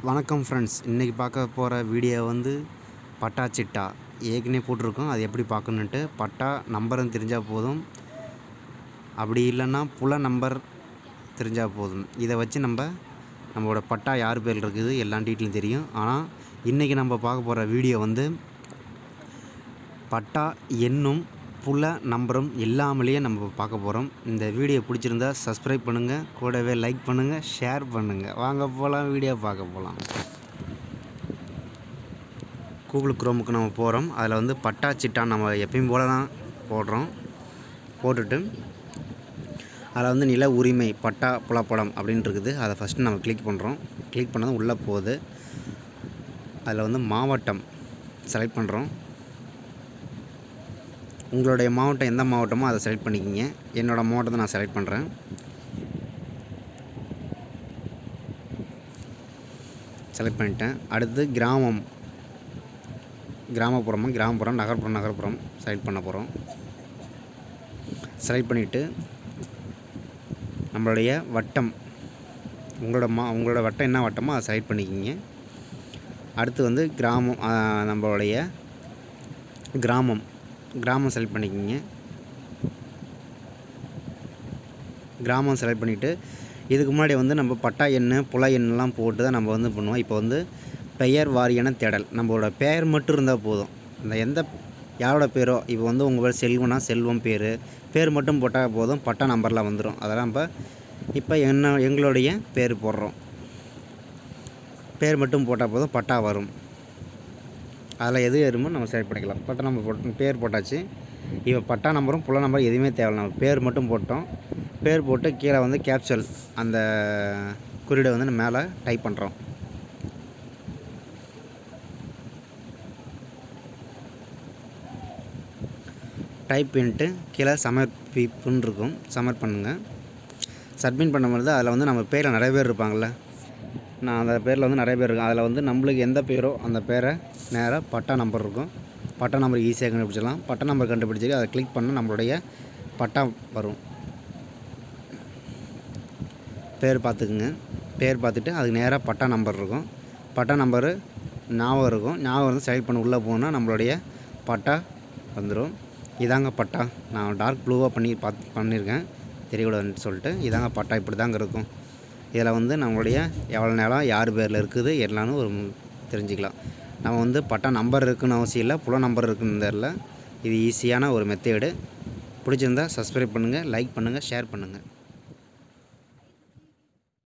வணக்கம் ஃப்ரெண்ட்ஸ் இன்றைக்கி பார்க்க போகிற வீடியோ வந்து பட்டா சிட்டா ஏற்கனவே போட்டிருக்கோம் அது எப்படி பார்க்கணுன்ட்டு பட்டா நம்பரும் தெரிஞ்சால் போதும் அப்படி இல்லைன்னா புல நம்பர் தெரிஞ்சால் போதும் இதை வச்சு நம்ம நம்மளோட பட்டா யார் பேர் இருக்குது எல்லா டீட்டெயிலும் தெரியும் ஆனால் இன்றைக்கி நம்ம பார்க்க போகிற வீடியோ வந்து பட்டா எண்ணும் புல நம்பரும் இல்லாமலேயே நம்ம பார்க்க போகிறோம் இந்த வீடியோ பிடிச்சிருந்தா சப்ஸ்கிரைப் பண்ணுங்கள் கூடவே லைக் பண்ணுங்கள் ஷேர் பண்ணுங்கள் வாங்க போகலாம் வீடியோ பார்க்க போகலாம் கூகுள் குரோமுக்கு நம்ம போகிறோம் அதில் வந்து பட்டா சிட்டா நம்ம எப்பயும் போல தான் போடுறோம் போட்டுட்டு அதில் வந்து நில உரிமை பட்டா புலப்படம் அப்படின்னு இருக்குது அதை ஃபஸ்ட்டு நம்ம கிளிக் பண்ணுறோம் கிளிக் பண்ணதும் உள்ளே போகுது அதில் வந்து மாவட்டம் செலக்ட் பண்ணுறோம் உங்களுடைய மாவட்டம் எந்த மாவட்டமோ அதை செலக்ட் பண்ணிக்கிங்க என்னோடய மாவட்டத்தை நான் செலக்ட் பண்ணுறேன் செலக்ட் பண்ணிட்டேன் அடுத்து கிராமம் கிராமப்புறமா கிராமப்புறம் நகர்ப்புறம் நகர்ப்புறம் செலக்ட் பண்ண போகிறோம் செலக்ட் பண்ணிவிட்டு நம்மளுடைய வட்டம் உங்களோட மா உங்களோட வட்டம் என்ன வட்டமோ அதை செலக்ட் பண்ணிக்கிங்க அடுத்து வந்து கிராமம் ஆ, நம்மளுடைய கிராமம் கிராமம் செலக்ட் பண்ணிக்கிங்க கிராமம் செலக்ட் பண்ணிவிட்டு இதுக்கு முன்னாடி வந்து நம்ம பட்டா எண்ணு புல எண்ணெலாம் போட்டு தான் நம்ம வந்து பண்ணுவோம் இப்போ வந்து பெயர் வாரியான தேடல் நம்மளோட பெயர் மட்டும் இருந்தால் போதும் இந்த எந்த யாரோட பேரோ இப்போ வந்து உங்கள் பேர் செல்வனா செல்வம் பேர் பேர் மட்டும் போட்டால் போதும் பட்டா நம்பர்லாம் வந்துடும் அதெல்லாம் நம்ம இப்போ என்ன எங்களுடைய பேர் போடுறோம் பேர் மட்டும் போட்டால் போதும் பட்டா வரும் அதில் எது வருமோ நம்ம செலக்ட் பண்ணிக்கலாம் பட்டா நம்பர் போட்டு பேர் போட்டாச்சு இப்போ பட்டா நம்பரும் புல நம்பர் எதுவுமே தேவையில்ல நம்ம பேர் மட்டும் போட்டோம் பேர் போட்டு கீழே வந்து கேப்சல் அந்த குறியீடை வந்து நம்ம மேலே டைப் பண்ணுறோம் டைப் பண்ணிட்டு கீழே சமர்ப்பிப்புன்னு இருக்கும் சமர்ப் பண்ணுங்கள் சப்மிட் பண்ணும்போது அதில் வந்து நம்ம பேரில் நிறைய பேர் இருப்பாங்கள்ல நான் அந்த பேரில் வந்து நிறைய பேர் இருக்கும் அதில் வந்து நம்மளுக்கு எந்த பேரோ அந்த பேரை நேராக பட்டா நம்பர் இருக்கும் பட்டா நம்பர் ஈஸியாக கண்டுபிடிச்சிடலாம் பட்டா நம்பர் கண்டுபிடிச்சி அதை கிளிக் பண்ணால் நம்மளுடைய பட்டா வரும் பேர் பார்த்துக்குங்க பேர் பார்த்துட்டு அதுக்கு நேராக பட்டா நம்பர் இருக்கும் பட்டா நம்பரு ஞாபகம் இருக்கும் ஞாபகம் வந்து செலக்ட் பண்ணி உள்ளே போனால் நம்மளுடைய பட்டா வந்துடும் இதாங்க பட்டா நான் டார்க் ப்ளூவாக பண்ணி பார்த்து பண்ணியிருக்கேன் தெரியக்கூடாதுன்னு சொல்லிட்டு இதாங்க பட்டா இப்படி தாங்க இருக்கும் இதில் வந்து நம்மளுடைய எவ்வளோ நேரம் யார் பேரில் இருக்குது எல்லாமே ஒரு மு- தெரிஞ்சுக்கலாம் நம்ம வந்து பட்டா நம்பர் இருக்குன்னு அவசியம் இல்லை புல நம்பர் இருக்குன்னு தெரியல இது ஈஸியான ஒரு மெத்தேடு பிடிச்சிருந்தா சப்ஸ்கிரைப் பண்ணுங்கள் லைக் பண்ணுங்கள் ஷேர் பண்ணுங்கள்